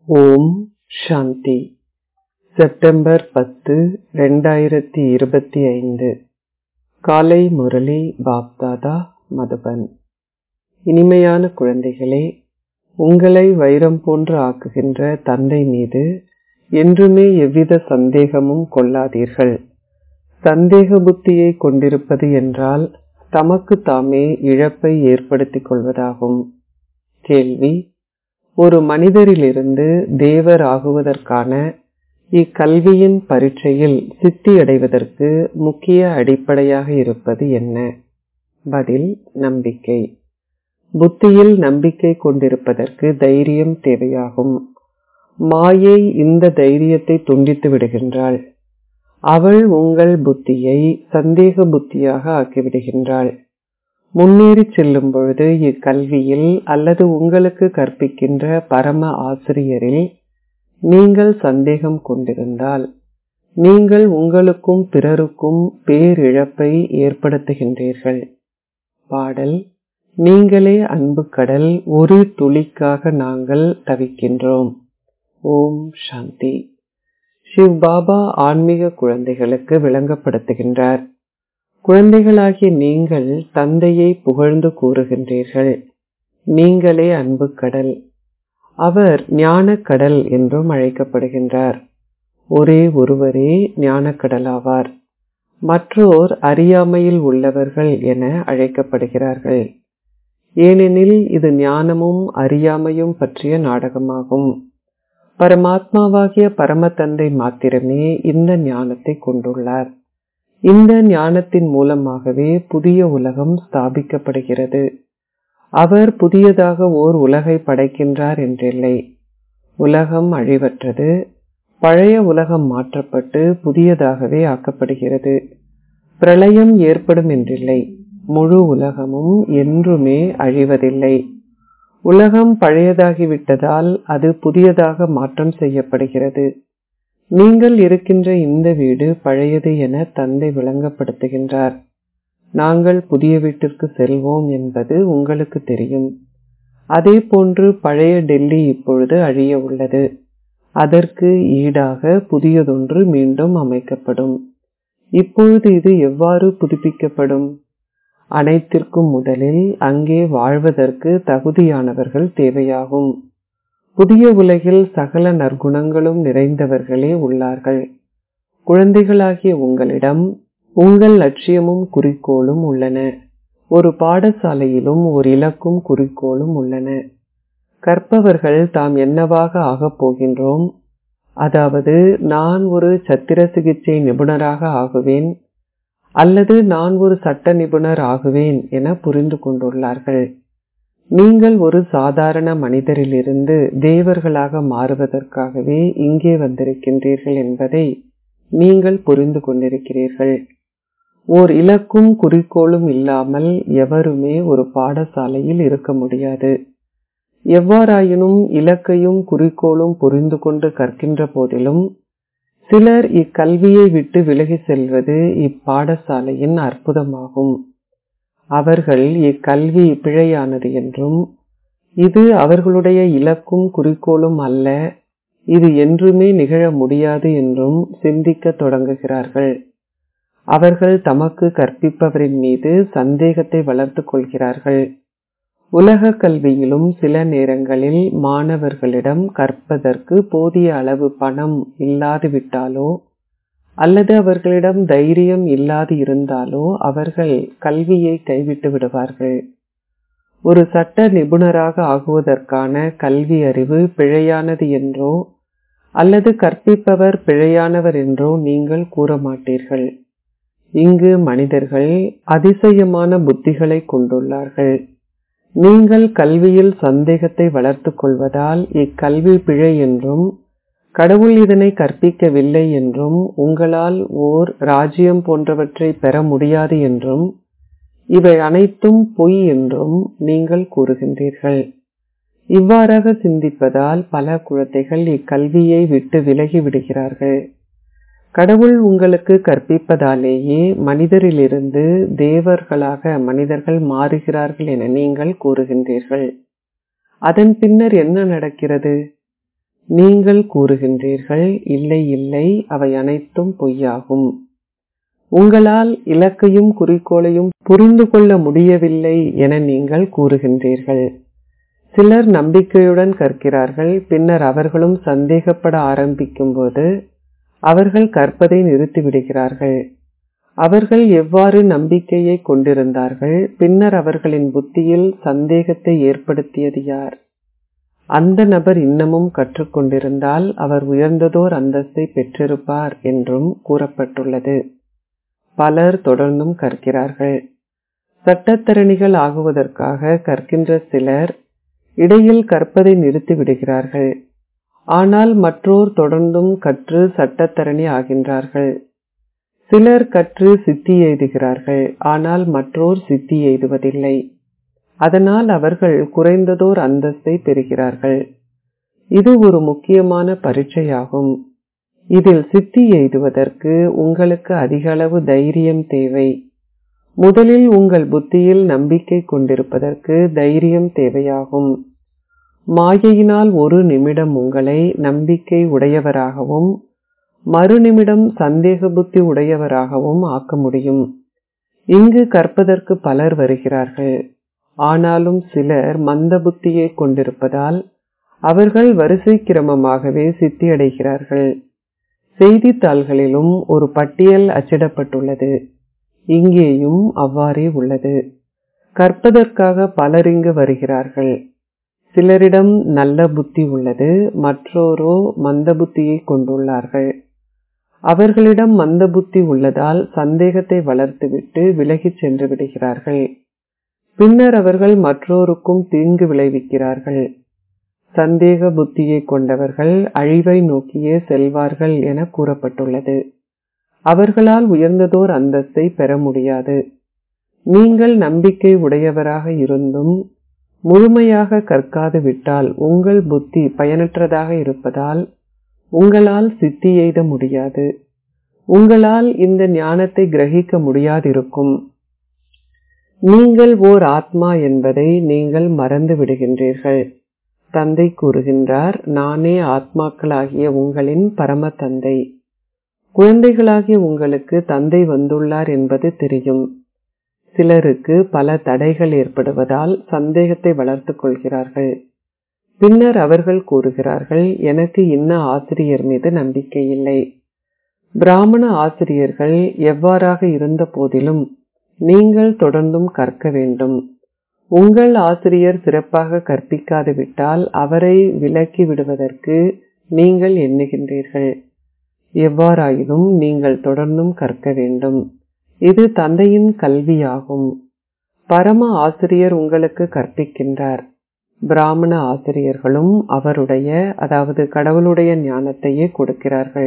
ஓம் சாந்தி September பத்து ரெண்டாயிரத்தி இருபத்தி ஐந்து காலை முரளி பாப்தாதா மதுபன் இனிமையான குழந்தைகளே உங்களை வைரம் போன்று ஆக்குகின்ற தந்தை மீது என்றுமே எவ்வித சந்தேகமும் கொள்ளாதீர்கள் சந்தேக புத்தியை கொண்டிருப்பது என்றால் தமக்கு தாமே இழப்பை ஏற்படுத்திக் கொள்வதாகும் கேள்வி ஒரு மனிதரிலிருந்து தேவர் ஆகுவதற்கான இக்கல்வியின் பரீட்சையில் சித்தியடைவதற்கு முக்கிய அடிப்படையாக இருப்பது என்ன பதில் நம்பிக்கை புத்தியில் நம்பிக்கை கொண்டிருப்பதற்கு தைரியம் தேவையாகும் மாயை இந்த தைரியத்தை துண்டித்து விடுகின்றாள் அவள் உங்கள் புத்தியை சந்தேக புத்தியாக ஆக்கிவிடுகின்றாள் முன்னேறி செல்லும் பொழுது இக்கல்வியில் அல்லது உங்களுக்கு கற்பிக்கின்ற பரம ஆசிரியரில் நீங்கள் சந்தேகம் கொண்டிருந்தால் நீங்கள் உங்களுக்கும் பிறருக்கும் பேரிழப்பை ஏற்படுத்துகின்றீர்கள் பாடல் நீங்களே அன்பு கடல் ஒரு துளிக்காக நாங்கள் தவிக்கின்றோம் ஓம் சாந்தி சிவ் பாபா ஆன்மீக குழந்தைகளுக்கு விளங்கப்படுத்துகின்றார் குழந்தைகளாகிய நீங்கள் தந்தையை புகழ்ந்து கூறுகின்றீர்கள் நீங்களே அன்பு கடல் அவர் ஞானக்கடல் என்றும் அழைக்கப்படுகின்றார் ஒரே ஒருவரே ஞானக்கடலாவார் மற்றோர் அறியாமையில் உள்ளவர்கள் என அழைக்கப்படுகிறார்கள் ஏனெனில் இது ஞானமும் அறியாமையும் பற்றிய நாடகமாகும் பரமாத்மாவாகிய பரமதந்தை மாத்திரமே இந்த ஞானத்தை கொண்டுள்ளார் இந்த ஞானத்தின் மூலமாகவே புதிய உலகம் ஸ்தாபிக்கப்படுகிறது அவர் புதியதாக ஓர் உலகை படைக்கின்றார் என்றில்லை உலகம் அழிவற்றது பழைய உலகம் மாற்றப்பட்டு புதியதாகவே ஆக்கப்படுகிறது பிரளயம் ஏற்படும் என்றில்லை முழு உலகமும் என்றுமே அழிவதில்லை உலகம் பழையதாகிவிட்டதால் அது புதியதாக மாற்றம் செய்யப்படுகிறது நீங்கள் இருக்கின்ற இந்த வீடு பழையது என தந்தை விளங்கப்படுத்துகின்றார் நாங்கள் புதிய வீட்டிற்கு செல்வோம் என்பது உங்களுக்கு தெரியும் அதே போன்று பழைய டெல்லி இப்பொழுது அழிய உள்ளது அதற்கு ஈடாக புதியதொன்று மீண்டும் அமைக்கப்படும் இப்பொழுது இது எவ்வாறு புதுப்பிக்கப்படும் அனைத்திற்கும் முதலில் அங்கே வாழ்வதற்கு தகுதியானவர்கள் தேவையாகும் புதிய உலகில் சகல நற்குணங்களும் நிறைந்தவர்களே உள்ளார்கள் குழந்தைகளாகிய உங்களிடம் உங்கள் லட்சியமும் குறிக்கோளும் உள்ளன ஒரு பாடசாலையிலும் ஒரு இலக்கும் குறிக்கோளும் உள்ளன கற்பவர்கள் தாம் என்னவாக ஆகப் போகின்றோம் அதாவது நான் ஒரு சத்திர சிகிச்சை நிபுணராக ஆகுவேன் அல்லது நான் ஒரு சட்ட நிபுணர் ஆகுவேன் என புரிந்து கொண்டுள்ளார்கள் நீங்கள் ஒரு சாதாரண மனிதரிலிருந்து தேவர்களாக மாறுவதற்காகவே இங்கே வந்திருக்கின்றீர்கள் என்பதை நீங்கள் புரிந்து கொண்டிருக்கிறீர்கள் ஓர் இலக்கும் குறிக்கோளும் இல்லாமல் எவருமே ஒரு பாடசாலையில் இருக்க முடியாது எவ்வாறாயினும் இலக்கையும் குறிக்கோளும் புரிந்து கொண்டு கற்கின்ற போதிலும் சிலர் இக்கல்வியை விட்டு விலகி செல்வது இப்பாடசாலையின் அற்புதமாகும் அவர்கள் இக்கல்வி பிழையானது என்றும் இது அவர்களுடைய இலக்கும் குறிக்கோளும் அல்ல இது என்றுமே நிகழ முடியாது என்றும் சிந்திக்க தொடங்குகிறார்கள் அவர்கள் தமக்கு கற்பிப்பவரின் மீது சந்தேகத்தை வளர்த்துக் கொள்கிறார்கள் உலக கல்வியிலும் சில நேரங்களில் மாணவர்களிடம் கற்பதற்கு போதிய அளவு பணம் இல்லாது விட்டாலோ அல்லது அவர்களிடம் தைரியம் இல்லாது இருந்தாலோ அவர்கள் கல்வியை கைவிட்டு விடுவார்கள் ஒரு சட்ட நிபுணராக ஆகுவதற்கான கல்வி அறிவு பிழையானது என்றோ அல்லது கற்பிப்பவர் பிழையானவர் என்றோ நீங்கள் கூற மாட்டீர்கள் இங்கு மனிதர்கள் அதிசயமான புத்திகளை கொண்டுள்ளார்கள் நீங்கள் கல்வியில் சந்தேகத்தை வளர்த்துக் கொள்வதால் இக்கல்வி பிழை என்றும் கடவுள் இதனை கற்பிக்கவில்லை என்றும் உங்களால் ஓர் ராஜ்யம் போன்றவற்றை பெற முடியாது என்றும் இவை அனைத்தும் பொய் என்றும் நீங்கள் கூறுகின்றீர்கள் இவ்வாறாக சிந்திப்பதால் பல குழந்தைகள் இக்கல்வியை விட்டு விலகி விடுகிறார்கள் கடவுள் உங்களுக்கு கற்பிப்பதாலேயே மனிதரிலிருந்து தேவர்களாக மனிதர்கள் மாறுகிறார்கள் என நீங்கள் கூறுகின்றீர்கள் அதன் பின்னர் என்ன நடக்கிறது நீங்கள் கூறுகின்றீர்கள் இல்லை இல்லை அவை அனைத்தும் பொய்யாகும் உங்களால் இலக்கையும் குறிக்கோளையும் புரிந்து கொள்ள முடியவில்லை என நீங்கள் கூறுகின்றீர்கள் சிலர் நம்பிக்கையுடன் கற்கிறார்கள் பின்னர் அவர்களும் சந்தேகப்பட ஆரம்பிக்கும்போது அவர்கள் கற்பதை நிறுத்திவிடுகிறார்கள் அவர்கள் எவ்வாறு நம்பிக்கையை கொண்டிருந்தார்கள் பின்னர் அவர்களின் புத்தியில் சந்தேகத்தை ஏற்படுத்தியது யார் அந்த நபர் இன்னமும் கற்றுக்கொண்டிருந்தால் அவர் உயர்ந்ததோர் அந்தஸ்தை பெற்றிருப்பார் என்றும் கூறப்பட்டுள்ளது பலர் தொடர்ந்தும் கற்கிறார்கள் சட்டத்தரணிகள் ஆகுவதற்காக கற்கின்ற சிலர் இடையில் கற்பதை நிறுத்திவிடுகிறார்கள் ஆனால் மற்றோர் தொடர்ந்தும் கற்று சட்டத்தரணி ஆகின்றார்கள் சிலர் கற்று சித்தி எய்துகிறார்கள் ஆனால் மற்றோர் சித்தி எய்துவதில்லை அதனால் அவர்கள் குறைந்ததோர் அந்தஸ்தை பெறுகிறார்கள் இது ஒரு முக்கியமான பரீட்சையாகும் இதில் சித்தி எய்துவதற்கு உங்களுக்கு அதிக அளவு தைரியம் தேவை முதலில் உங்கள் புத்தியில் நம்பிக்கை கொண்டிருப்பதற்கு தைரியம் தேவையாகும் மாயையினால் ஒரு நிமிடம் உங்களை நம்பிக்கை உடையவராகவும் மறுநிமிடம் சந்தேக புத்தி உடையவராகவும் ஆக்க முடியும் இங்கு கற்பதற்கு பலர் வருகிறார்கள் ஆனாலும் சிலர் மந்த புத்தியை கொண்டிருப்பதால் அவர்கள் வரிசை கிரமமாகவே சித்தியடைகிறார்கள் செய்தித்தாள்களிலும் ஒரு பட்டியல் அச்சிடப்பட்டுள்ளது இங்கேயும் அவ்வாறே உள்ளது கற்பதற்காக பலர் இங்கு வருகிறார்கள் சிலரிடம் நல்ல புத்தி உள்ளது மற்றோரோ மந்த புத்தியை கொண்டுள்ளார்கள் அவர்களிடம் மந்த புத்தி உள்ளதால் சந்தேகத்தை வளர்த்துவிட்டு விலகிச் சென்று விடுகிறார்கள் பின்னர் அவர்கள் மற்றோருக்கும் தீங்கு விளைவிக்கிறார்கள் சந்தேக புத்தியை கொண்டவர்கள் அழிவை நோக்கியே செல்வார்கள் என கூறப்பட்டுள்ளது அவர்களால் உயர்ந்ததோர் அந்தஸ்தை பெற முடியாது நீங்கள் நம்பிக்கை உடையவராக இருந்தும் முழுமையாக கற்காது விட்டால் உங்கள் புத்தி பயனற்றதாக இருப்பதால் உங்களால் சித்தி எய்த முடியாது உங்களால் இந்த ஞானத்தை கிரகிக்க முடியாதிருக்கும் நீங்கள் ஓர் ஆத்மா என்பதை நீங்கள் மறந்து விடுகின்றீர்கள் தந்தை கூறுகின்றார் நானே ஆத்மாக்களாகிய உங்களின் பரம தந்தை குழந்தைகளாகிய உங்களுக்கு தந்தை வந்துள்ளார் என்பது தெரியும் சிலருக்கு பல தடைகள் ஏற்படுவதால் சந்தேகத்தை வளர்த்துக் கொள்கிறார்கள் பின்னர் அவர்கள் கூறுகிறார்கள் எனக்கு இன்ன ஆசிரியர் மீது நம்பிக்கை இல்லை பிராமண ஆசிரியர்கள் எவ்வாறாக இருந்த போதிலும் நீங்கள் தொடர்ந்தும் கற்க வேண்டும் உங்கள் ஆசிரியர் சிறப்பாக கற்பிக்காது விட்டால் அவரை விலக்கி விடுவதற்கு நீங்கள் எண்ணுகின்றீர்கள் எவ்வாறாயினும் நீங்கள் தொடர்ந்தும் கற்க வேண்டும் இது தந்தையின் கல்வியாகும் பரம ஆசிரியர் உங்களுக்கு கற்பிக்கின்றார் பிராமண ஆசிரியர்களும் அவருடைய அதாவது கடவுளுடைய ஞானத்தையே கொடுக்கிறார்கள்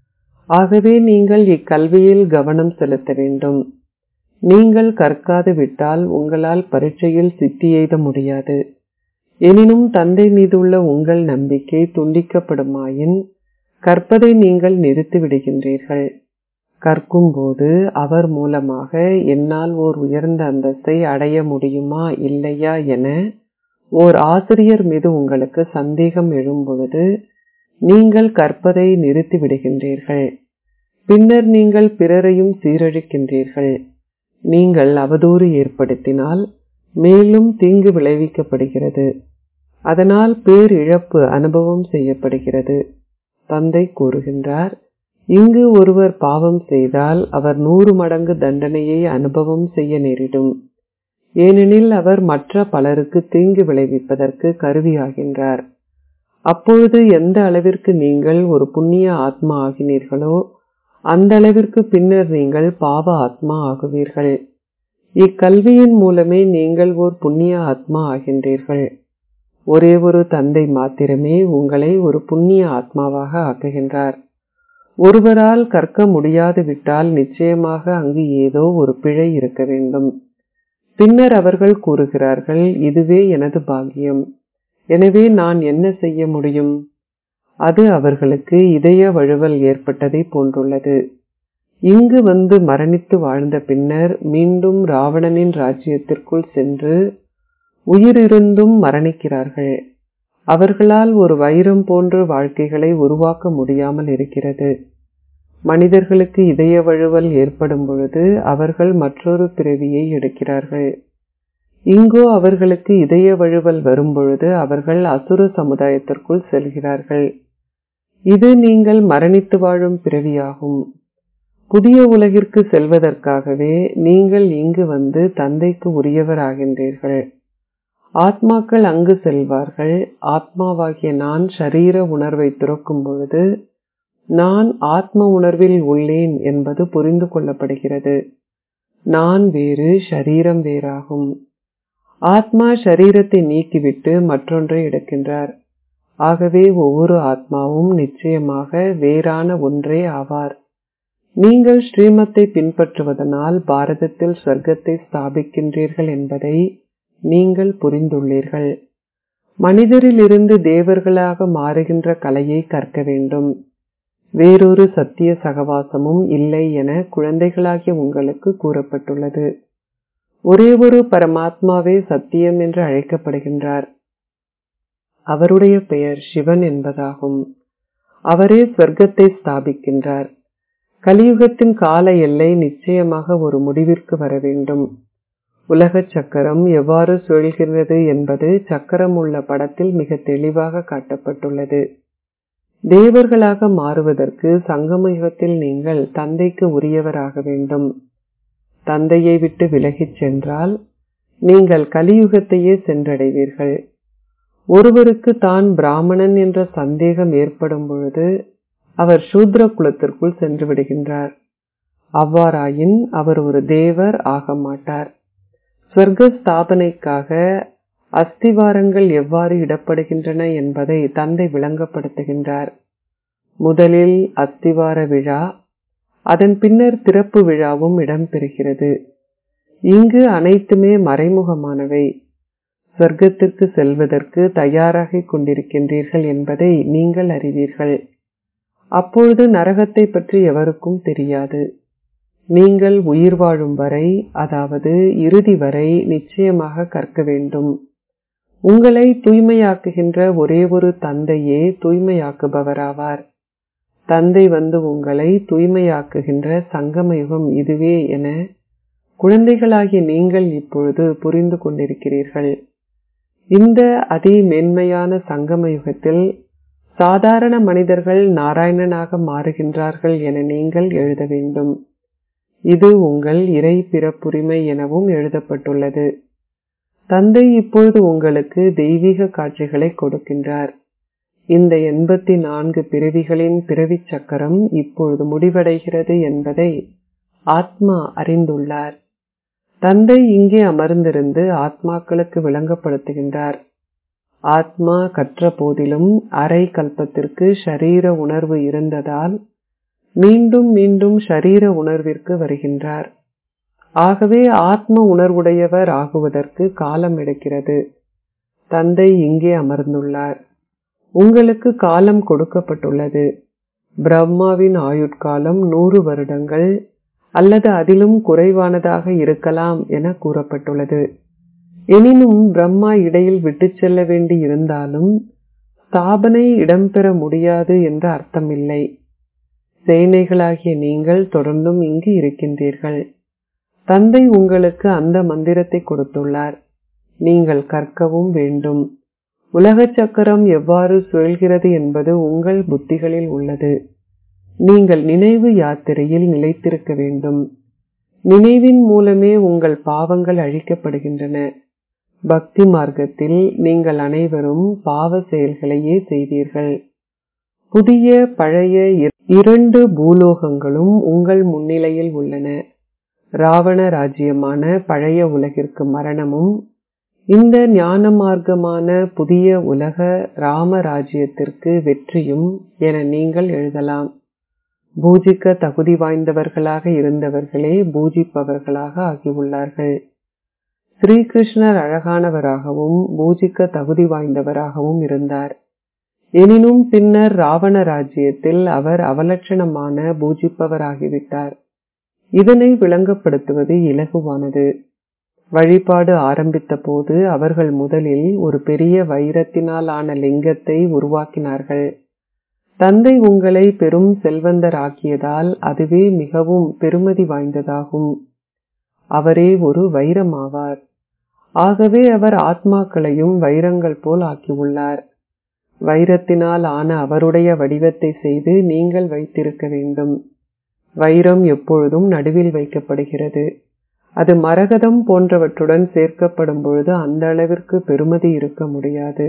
ஆகவே நீங்கள் இக்கல்வியில் கவனம் செலுத்த வேண்டும் நீங்கள் கற்காது விட்டால் உங்களால் பரீட்சையில் சித்தி எய்த முடியாது எனினும் தந்தை மீதுள்ள உங்கள் நம்பிக்கை துண்டிக்கப்படுமாயின் கற்பதை நீங்கள் நிறுத்தி விடுகின்றீர்கள் கற்கும்போது அவர் மூலமாக என்னால் ஓர் உயர்ந்த அந்தஸ்தை அடைய முடியுமா இல்லையா என ஓர் ஆசிரியர் மீது உங்களுக்கு சந்தேகம் எழும்பொழுது நீங்கள் கற்பதை நிறுத்தி விடுகின்றீர்கள் பின்னர் நீங்கள் பிறரையும் சீரழிக்கின்றீர்கள் நீங்கள் அவதூறு ஏற்படுத்தினால் மேலும் தீங்கு விளைவிக்கப்படுகிறது அதனால் பேரிழப்பு அனுபவம் செய்யப்படுகிறது தந்தை கூறுகின்றார் இங்கு ஒருவர் பாவம் செய்தால் அவர் நூறு மடங்கு தண்டனையை அனுபவம் செய்ய நேரிடும் ஏனெனில் அவர் மற்ற பலருக்கு தீங்கு விளைவிப்பதற்கு கருவியாகின்றார் அப்பொழுது எந்த அளவிற்கு நீங்கள் ஒரு புண்ணிய ஆத்மா ஆகினீர்களோ அந்த அளவிற்கு பின்னர் நீங்கள் பாவ ஆத்மா ஆகுவீர்கள் இக்கல்வியின் மூலமே நீங்கள் ஓர் புண்ணிய ஆத்மா ஆகின்றீர்கள் ஒரே ஒரு தந்தை மாத்திரமே உங்களை ஒரு புண்ணிய ஆத்மாவாக ஆக்குகின்றார் ஒருவரால் கற்க முடியாது விட்டால் நிச்சயமாக அங்கு ஏதோ ஒரு பிழை இருக்க வேண்டும் பின்னர் அவர்கள் கூறுகிறார்கள் இதுவே எனது பாக்கியம் எனவே நான் என்ன செய்ய முடியும் அது அவர்களுக்கு இதய வழுவல் ஏற்பட்டதை போன்றுள்ளது இங்கு வந்து மரணித்து வாழ்ந்த பின்னர் மீண்டும் ராவணனின் ராஜ்யத்திற்குள் சென்று உயிரிருந்தும் மரணிக்கிறார்கள் அவர்களால் ஒரு வைரம் போன்ற வாழ்க்கைகளை உருவாக்க முடியாமல் இருக்கிறது மனிதர்களுக்கு இதய வழுவல் ஏற்படும் பொழுது அவர்கள் மற்றொரு பிறவியை எடுக்கிறார்கள் இங்கோ அவர்களுக்கு இதய வழுவல் வரும்பொழுது அவர்கள் அசுர சமுதாயத்திற்குள் செல்கிறார்கள் இது நீங்கள் மரணித்து வாழும் பிறவியாகும் புதிய உலகிற்கு செல்வதற்காகவே நீங்கள் இங்கு வந்து தந்தைக்கு உரியவராகின்றீர்கள் ஆத்மாக்கள் அங்கு செல்வார்கள் ஆத்மாவாகிய நான் ஷரீர உணர்வை துறக்கும் பொழுது நான் ஆத்ம உணர்வில் உள்ளேன் என்பது புரிந்து கொள்ளப்படுகிறது நான் வேறு ஷரீரம் வேறாகும் ஆத்மா ஷரீரத்தை நீக்கிவிட்டு மற்றொன்றை எடுக்கின்றார் ஆகவே ஒவ்வொரு ஆத்மாவும் நிச்சயமாக வேறான ஒன்றே ஆவார் நீங்கள் ஸ்ரீமத்தை பின்பற்றுவதனால் பாரதத்தில் சொர்க்கத்தை ஸ்தாபிக்கின்றீர்கள் என்பதை நீங்கள் புரிந்துள்ளீர்கள் மனிதரிலிருந்து தேவர்களாக மாறுகின்ற கலையை கற்க வேண்டும் வேறொரு சத்திய சகவாசமும் இல்லை என குழந்தைகளாகிய உங்களுக்கு கூறப்பட்டுள்ளது ஒரே ஒரு பரமாத்மாவே சத்தியம் என்று அழைக்கப்படுகின்றார் அவருடைய பெயர் சிவன் என்பதாகும் அவரே சொர்க்கத்தை ஸ்தாபிக்கின்றார் கலியுகத்தின் கால எல்லை நிச்சயமாக ஒரு முடிவிற்கு வர வேண்டும் உலக சக்கரம் எவ்வாறு சுழல்கிறது என்பது சக்கரம் உள்ள படத்தில் மிக தெளிவாக காட்டப்பட்டுள்ளது தேவர்களாக மாறுவதற்கு சங்கம யுகத்தில் நீங்கள் தந்தைக்கு உரியவராக வேண்டும் தந்தையை விட்டு விலகிச் சென்றால் நீங்கள் கலியுகத்தையே சென்றடைவீர்கள் ஒருவருக்கு தான் பிராமணன் என்ற சந்தேகம் ஏற்படும் பொழுது அவர் சூத்ர குலத்திற்குள் சென்று விடுகின்றார் அவ்வாறாயின் அவர் ஒரு தேவர் ஆக மாட்டார் ஸ்வர்க்க ஸ்தாபனைக்காக அஸ்திவாரங்கள் எவ்வாறு இடப்படுகின்றன என்பதை தந்தை விளங்கப்படுத்துகின்றார் முதலில் அஸ்திவார விழா அதன் பின்னர் திறப்பு விழாவும் இடம்பெறுகிறது இங்கு அனைத்துமே மறைமுகமானவை சொர்க்கத்திற்கு செல்வதற்கு தயாராகிக் கொண்டிருக்கின்றீர்கள் என்பதை நீங்கள் அறிவீர்கள் அப்பொழுது நரகத்தை பற்றி எவருக்கும் தெரியாது நீங்கள் உயிர் வாழும் வரை அதாவது இறுதி வரை நிச்சயமாக கற்க வேண்டும் உங்களை தூய்மையாக்குகின்ற ஒரே ஒரு தந்தையே தூய்மையாக்குபவராவார் தந்தை வந்து உங்களை தூய்மையாக்குகின்ற சங்கமயுகம் இதுவே என குழந்தைகளாகிய நீங்கள் இப்பொழுது புரிந்து கொண்டிருக்கிறீர்கள் இந்த அதி மென்மையான சங்கம யுகத்தில் சாதாரண மனிதர்கள் நாராயணனாக மாறுகின்றார்கள் என நீங்கள் எழுத வேண்டும் இது உங்கள் இறை பிறப்புரிமை எனவும் எழுதப்பட்டுள்ளது தந்தை இப்பொழுது உங்களுக்கு தெய்வீக காட்சிகளை கொடுக்கின்றார் இந்த எண்பத்தி நான்கு பிறவிகளின் பிறவி சக்கரம் இப்பொழுது முடிவடைகிறது என்பதை ஆத்மா அறிந்துள்ளார் தந்தை இங்கே அமர்ந்திருந்து ஆத்மாக்களுக்கு விளங்கப்படுத்துகின்றார் ஆத்மா கற்ற போதிலும் அரை கல்பத்திற்கு ஷரீர உணர்வு இருந்ததால் மீண்டும் மீண்டும் ஷரீர உணர்விற்கு வருகின்றார் ஆகவே ஆத்ம உணர்வுடையவர் ஆகுவதற்கு காலம் எடுக்கிறது தந்தை இங்கே அமர்ந்துள்ளார் உங்களுக்கு காலம் கொடுக்கப்பட்டுள்ளது பிரம்மாவின் ஆயுட்காலம் நூறு வருடங்கள் அல்லது அதிலும் குறைவானதாக இருக்கலாம் என கூறப்பட்டுள்ளது எனினும் பிரம்மா இடையில் விட்டுச் செல்ல வேண்டி இருந்தாலும் ஸ்தாபனை இடம்பெற முடியாது என்ற அர்த்தமில்லை சேனைகளாகிய நீங்கள் தொடர்ந்தும் இங்கு இருக்கின்றீர்கள் தந்தை உங்களுக்கு அந்த மந்திரத்தை கொடுத்துள்ளார் நீங்கள் கற்கவும் வேண்டும் உலக சக்கரம் எவ்வாறு சுழல்கிறது என்பது உங்கள் புத்திகளில் உள்ளது நீங்கள் நினைவு யாத்திரையில் நிலைத்திருக்க வேண்டும் நினைவின் மூலமே உங்கள் பாவங்கள் அழிக்கப்படுகின்றன பக்தி மார்க்கத்தில் நீங்கள் அனைவரும் பாவ செயல்களையே செய்தீர்கள் புதிய பழைய இரண்டு பூலோகங்களும் உங்கள் முன்னிலையில் உள்ளன ராவண ராஜ்யமான பழைய உலகிற்கு மரணமும் இந்த ஞான மார்க்கமான புதிய உலக ராம ராஜ்யத்திற்கு வெற்றியும் என நீங்கள் எழுதலாம் பூஜிக்க தகுதி வாய்ந்தவர்களாக இருந்தவர்களே பூஜிப்பவர்களாக ஆகியுள்ளார்கள் ஸ்ரீகிருஷ்ணர் அழகானவராகவும் பூஜிக்க தகுதி வாய்ந்தவராகவும் இருந்தார் எனினும் பின்னர் ராவண ராஜ்யத்தில் அவர் அவலட்சணமான பூஜிப்பவராகிவிட்டார் இதனை விளங்கப்படுத்துவது இலகுவானது வழிபாடு ஆரம்பித்த போது அவர்கள் முதலில் ஒரு பெரிய வைரத்தினால் ஆன லிங்கத்தை உருவாக்கினார்கள் தந்தை உங்களை பெரும் செல்வந்தர் ஆக்கியதால் அதுவே மிகவும் பெருமதி வாய்ந்ததாகும் அவரே ஒரு வைரமாவார் ஆகவே அவர் ஆத்மாக்களையும் வைரங்கள் போல் ஆக்கியுள்ளார் வைரத்தினால் ஆன அவருடைய வடிவத்தை செய்து நீங்கள் வைத்திருக்க வேண்டும் வைரம் எப்பொழுதும் நடுவில் வைக்கப்படுகிறது அது மரகதம் போன்றவற்றுடன் சேர்க்கப்படும் பொழுது அந்த அளவிற்கு பெருமதி இருக்க முடியாது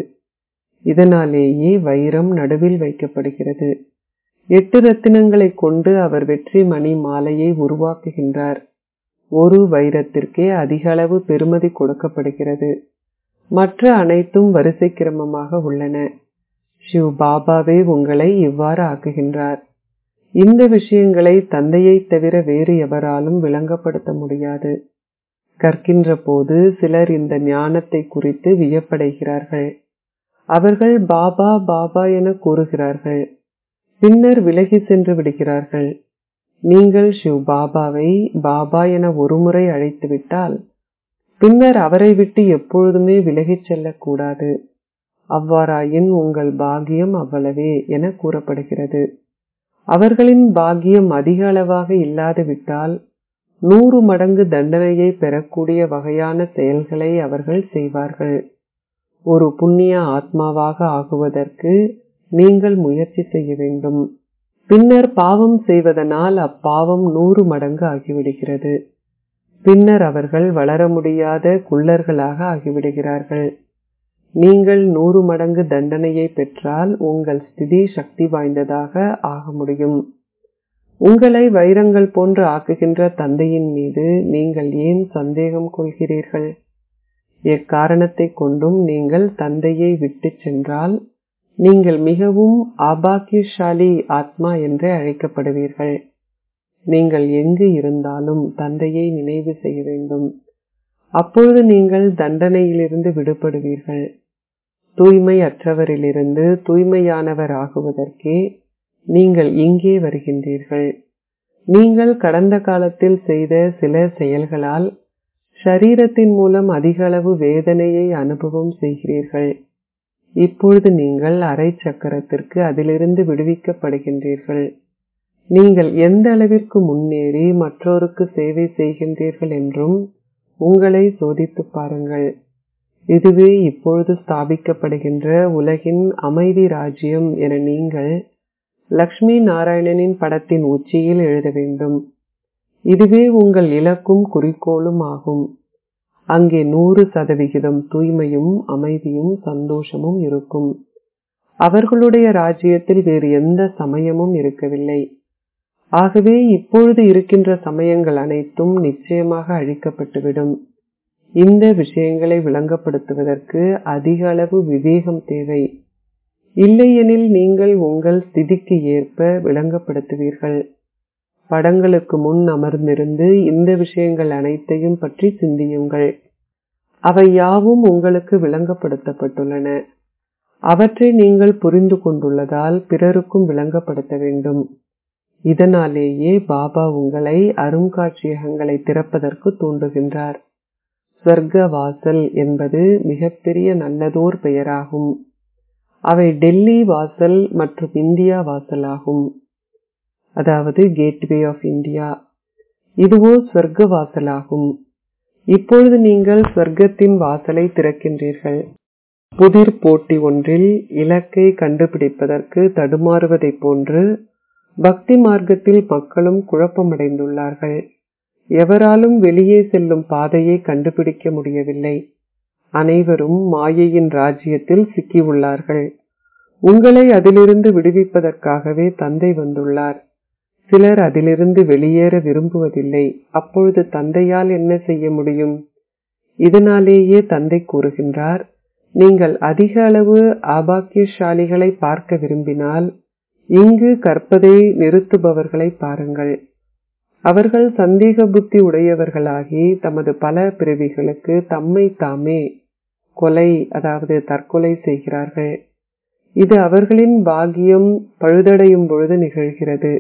இதனாலேயே வைரம் நடுவில் வைக்கப்படுகிறது எட்டு ரத்தினங்களை கொண்டு அவர் வெற்றி மணி மாலையை உருவாக்குகின்றார் ஒரு வைரத்திற்கே அதிக அளவு பெருமதி கொடுக்கப்படுகிறது மற்ற அனைத்தும் வரிசை கிரமமாக உள்ளன ஷிவ் பாபாவே உங்களை இவ்வாறு ஆக்குகின்றார் இந்த விஷயங்களை தந்தையை தவிர வேறு எவராலும் விளங்கப்படுத்த முடியாது கற்கின்ற போது சிலர் இந்த ஞானத்தை குறித்து வியப்படைகிறார்கள் அவர்கள் பாபா பாபா என கூறுகிறார்கள் பின்னர் விலகி சென்று விடுகிறார்கள் நீங்கள் ஷிவ் பாபாவை பாபா என ஒருமுறை அழைத்துவிட்டால் பின்னர் அவரை விட்டு எப்பொழுதுமே விலகிச் செல்லக்கூடாது அவ்வாறாயின் உங்கள் பாகியம் அவ்வளவே என கூறப்படுகிறது அவர்களின் பாக்கியம் அதிக அளவாக இல்லாது விட்டால் நூறு மடங்கு தண்டனையை பெறக்கூடிய வகையான செயல்களை அவர்கள் செய்வார்கள் ஒரு புண்ணிய ஆத்மாவாக ஆகுவதற்கு நீங்கள் முயற்சி செய்ய வேண்டும் பின்னர் பாவம் செய்வதனால் அப்பாவம் நூறு மடங்கு ஆகிவிடுகிறது பின்னர் அவர்கள் வளர முடியாத குள்ளர்களாக ஆகிவிடுகிறார்கள் நீங்கள் நூறு மடங்கு தண்டனையை பெற்றால் உங்கள் ஸ்திதி சக்தி வாய்ந்ததாக ஆக முடியும் உங்களை வைரங்கள் போன்று ஆக்குகின்ற தந்தையின் மீது நீங்கள் ஏன் சந்தேகம் கொள்கிறீர்கள் எக்காரணத்தை கொண்டும் நீங்கள் தந்தையை விட்டு சென்றால் நீங்கள் மிகவும் ஆபாக்கியசாலி ஆத்மா என்று அழைக்கப்படுவீர்கள் நீங்கள் எங்கு இருந்தாலும் தந்தையை நினைவு செய்ய வேண்டும் அப்பொழுது நீங்கள் தண்டனையிலிருந்து விடுபடுவீர்கள் தூய்மை அற்றவரிலிருந்து தூய்மையானவர் ஆகுவதற்கே நீங்கள் இங்கே வருகின்றீர்கள் நீங்கள் கடந்த காலத்தில் செய்த சில செயல்களால் ஷரீரத்தின் மூலம் அதிக அளவு வேதனையை அனுபவம் செய்கிறீர்கள் இப்பொழுது நீங்கள் அரை சக்கரத்திற்கு அதிலிருந்து விடுவிக்கப்படுகின்றீர்கள் நீங்கள் எந்த அளவிற்கு முன்னேறி மற்றோருக்கு சேவை செய்கின்றீர்கள் என்றும் உங்களை சோதித்து பாருங்கள் இதுவே இப்பொழுது ஸ்தாபிக்கப்படுகின்ற உலகின் அமைதி ராஜ்யம் என நீங்கள் லக்ஷ்மி நாராயணனின் படத்தின் உச்சியில் எழுத வேண்டும் இதுவே உங்கள் இலக்கும் குறிக்கோளும் ஆகும் அங்கே நூறு சதவிகிதம் தூய்மையும் அமைதியும் சந்தோஷமும் இருக்கும் அவர்களுடைய ராஜ்யத்தில் வேறு எந்த சமயமும் இருக்கவில்லை ஆகவே இப்பொழுது இருக்கின்ற சமயங்கள் அனைத்தும் நிச்சயமாக அழிக்கப்பட்டுவிடும் இந்த விஷயங்களை விளங்கப்படுத்துவதற்கு அதிக அளவு விவேகம் தேவை இல்லையெனில் நீங்கள் உங்கள் ஸ்திதிக்கு ஏற்ப விளங்கப்படுத்துவீர்கள் படங்களுக்கு முன் அமர்ந்திருந்து இந்த விஷயங்கள் அனைத்தையும் பற்றி சிந்தியுங்கள் அவை யாவும் உங்களுக்கு விளங்கப்படுத்தப்பட்டுள்ளன அவற்றை நீங்கள் புரிந்து கொண்டுள்ளதால் பிறருக்கும் விளங்கப்படுத்த வேண்டும் இதனாலேயே பாபா உங்களை அருங்காட்சியகங்களை திறப்பதற்கு தூண்டுகின்றார் ஸ்வர்க்க வாசல் என்பது மிகப்பெரிய நல்லதோர் பெயராகும் அவை டெல்லி வாசல் மற்றும் இந்தியா வாசலாகும் அதாவது கேட்வே ஆஃப் இந்தியா இதுவோ ஸ்வர்க்க வாசலாகும் இப்பொழுது நீங்கள் ஸ்வர்க்கத்தின் வாசலை திறக்கின்றீர்கள் புதிர் போட்டி ஒன்றில் இலக்கை கண்டுபிடிப்பதற்கு தடுமாறுவதைப் போன்று பக்தி மார்க்கத்தில் மக்களும் குழப்பமடைந்துள்ளார்கள் எவராலும் வெளியே செல்லும் பாதையை கண்டுபிடிக்க முடியவில்லை அனைவரும் மாயையின் ராஜ்யத்தில் சிக்கியுள்ளார்கள் உங்களை அதிலிருந்து விடுவிப்பதற்காகவே தந்தை வந்துள்ளார் சிலர் அதிலிருந்து வெளியேற விரும்புவதில்லை அப்பொழுது தந்தையால் என்ன செய்ய முடியும் இதனாலேயே தந்தை கூறுகின்றார் நீங்கள் அதிக அளவு ஆபாக்கியசாலிகளை பார்க்க விரும்பினால் இங்கு கற்பதை நிறுத்துபவர்களை பாருங்கள் அவர்கள் சந்தேக புத்தி உடையவர்களாகி தமது பல பிறவிகளுக்கு தம்மை தாமே கொலை அதாவது தற்கொலை செய்கிறார்கள் இது அவர்களின் பாகியம் பழுதடையும் பொழுது நிகழ்கிறது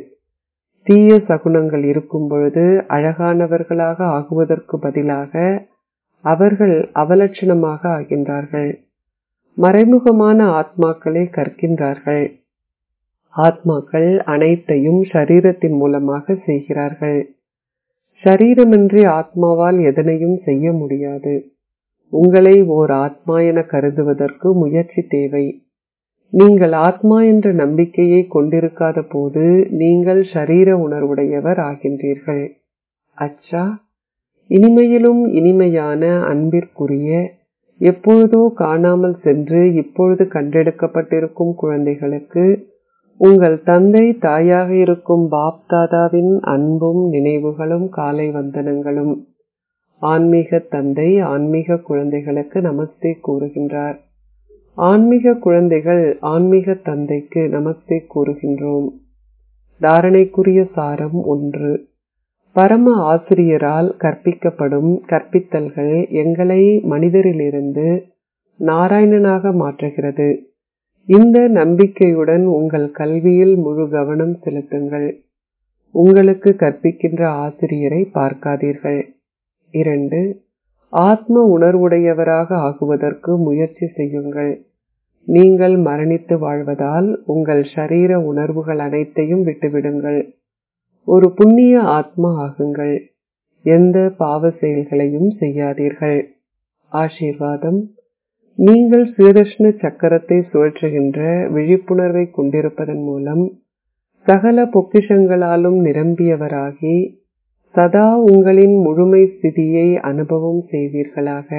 தீய சகுனங்கள் இருக்கும் பொழுது அழகானவர்களாக ஆகுவதற்கு பதிலாக அவர்கள் அவலட்சணமாக ஆகின்றார்கள் மறைமுகமான ஆத்மாக்களை கற்கின்றார்கள் ஆத்மாக்கள் அனைத்தையும் ஷரீரத்தின் மூலமாக செய்கிறார்கள் ஷரீரமின்றி ஆத்மாவால் எதனையும் செய்ய முடியாது உங்களை ஓர் ஆத்மா என கருதுவதற்கு முயற்சி தேவை நீங்கள் ஆத்மா என்ற நம்பிக்கையை கொண்டிருக்காத போது நீங்கள் ஷரீர உணர்வுடையவர் ஆகின்றீர்கள் அச்சா இனிமையிலும் இனிமையான அன்பிற்குரிய எப்பொழுதோ காணாமல் சென்று இப்பொழுது கண்டெடுக்கப்பட்டிருக்கும் குழந்தைகளுக்கு உங்கள் தந்தை தாயாக இருக்கும் பாப் தாதாவின் அன்பும் நினைவுகளும் காலை வந்தனங்களும் ஆன்மீக தந்தை ஆன்மீக குழந்தைகளுக்கு நமஸ்தே கூறுகின்றார் ஆன்மீக குழந்தைகள் ஆன்மீக தந்தைக்கு நமஸ்தே கூறுகின்றோம் தாரணைக்குரிய சாரம் ஒன்று பரம ஆசிரியரால் கற்பிக்கப்படும் கற்பித்தல்கள் எங்களை மனிதரிலிருந்து நாராயணனாக மாற்றுகிறது இந்த நம்பிக்கையுடன் உங்கள் கல்வியில் முழு கவனம் செலுத்துங்கள் உங்களுக்கு கற்பிக்கின்ற ஆசிரியரை பார்க்காதீர்கள் இரண்டு ஆத்ம உணர்வுடையவராக ஆகுவதற்கு முயற்சி செய்யுங்கள் நீங்கள் மரணித்து வாழ்வதால் உங்கள் ஷரீர உணர்வுகள் அனைத்தையும் விட்டுவிடுங்கள் ஒரு புண்ணிய ஆத்மா ஆகுங்கள் எந்த பாவ செயல்களையும் செய்யாதீர்கள் ஆசீர்வாதம் நீங்கள் சுயதர்ஷன சக்கரத்தை சுழற்றுகின்ற விழிப்புணர்வை கொண்டிருப்பதன் மூலம் சகல பொக்கிஷங்களாலும் நிரம்பியவராகி சதா உங்களின் முழுமை ஸ்திதியை அனுபவம் செய்வீர்களாக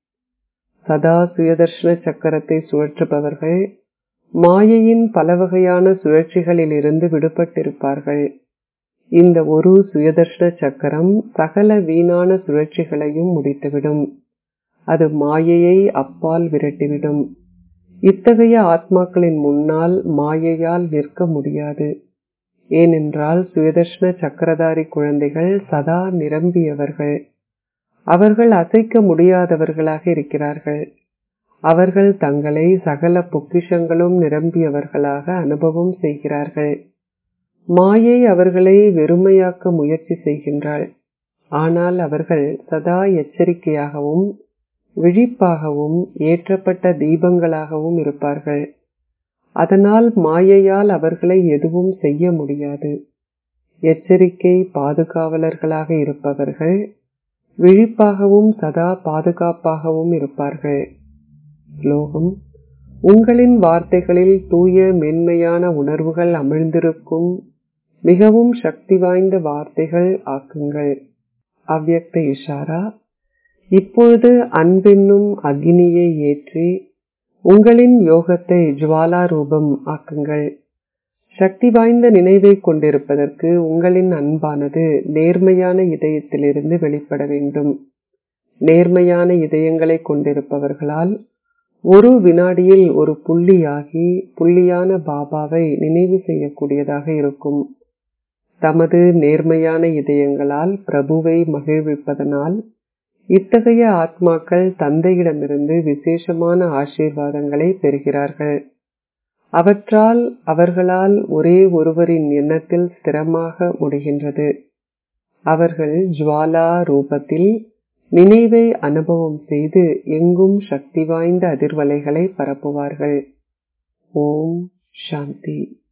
சதா சுயதர்ஷன சக்கரத்தை சுழற்றுபவர்கள் மாயையின் பல வகையான சுழற்சிகளிலிருந்து விடுபட்டிருப்பார்கள் இந்த ஒரு சுயதர்ஷன சக்கரம் சகல வீணான சுழற்சிகளையும் முடித்துவிடும் அது மாயையை அப்பால் விரட்டிவிடும் இத்தகைய ஆத்மாக்களின் முன்னால் மாயையால் நிற்க முடியாது ஏனென்றால் சுயதர்ஷன சக்கரதாரி குழந்தைகள் சதா நிரம்பியவர்கள் அவர்கள் அசைக்க முடியாதவர்களாக இருக்கிறார்கள் அவர்கள் தங்களை சகல பொக்கிஷங்களும் நிரம்பியவர்களாக அனுபவம் செய்கிறார்கள் மாயை அவர்களை வெறுமையாக்க முயற்சி செய்கின்றாள் ஆனால் அவர்கள் சதா எச்சரிக்கையாகவும் விழிப்பாகவும் ஏற்றப்பட்ட தீபங்களாகவும் இருப்பார்கள் அதனால் மாயையால் அவர்களை எதுவும் செய்ய முடியாது எச்சரிக்கை பாதுகாவலர்களாக இருப்பவர்கள் விழிப்பாகவும் சதா பாதுகாப்பாகவும் இருப்பார்கள் ஸ்லோகம் உங்களின் வார்த்தைகளில் தூய மென்மையான உணர்வுகள் அமிழ்ந்திருக்கும் மிகவும் சக்தி வாய்ந்த வார்த்தைகள் ஆக்குங்கள் அவ்யக்த இஷாரா இப்பொழுது அன்பென்னும் அக்னியை ஏற்றி உங்களின் யோகத்தை ஜுவாலா ரூபம் ஆக்குங்கள் சக்தி வாய்ந்த நினைவை கொண்டிருப்பதற்கு உங்களின் அன்பானது நேர்மையான இதயத்திலிருந்து வெளிப்பட வேண்டும் நேர்மையான இதயங்களை கொண்டிருப்பவர்களால் ஒரு வினாடியில் ஒரு புள்ளியாகி புள்ளியான பாபாவை நினைவு செய்யக்கூடியதாக இருக்கும் தமது நேர்மையான இதயங்களால் பிரபுவை மகிழ்விப்பதனால் இத்தகைய ஆத்மாக்கள் தந்தையிடமிருந்து விசேஷமான ஆசீர்வாதங்களை பெறுகிறார்கள் அவற்றால் அவர்களால் ஒரே ஒருவரின் எண்ணத்தில் ஸ்திரமாக முடிகின்றது அவர்கள் ஜுவாலா ரூபத்தில் நினைவை அனுபவம் செய்து எங்கும் சக்தி வாய்ந்த அதிர்வலைகளை பரப்புவார்கள் ஓம் சாந்தி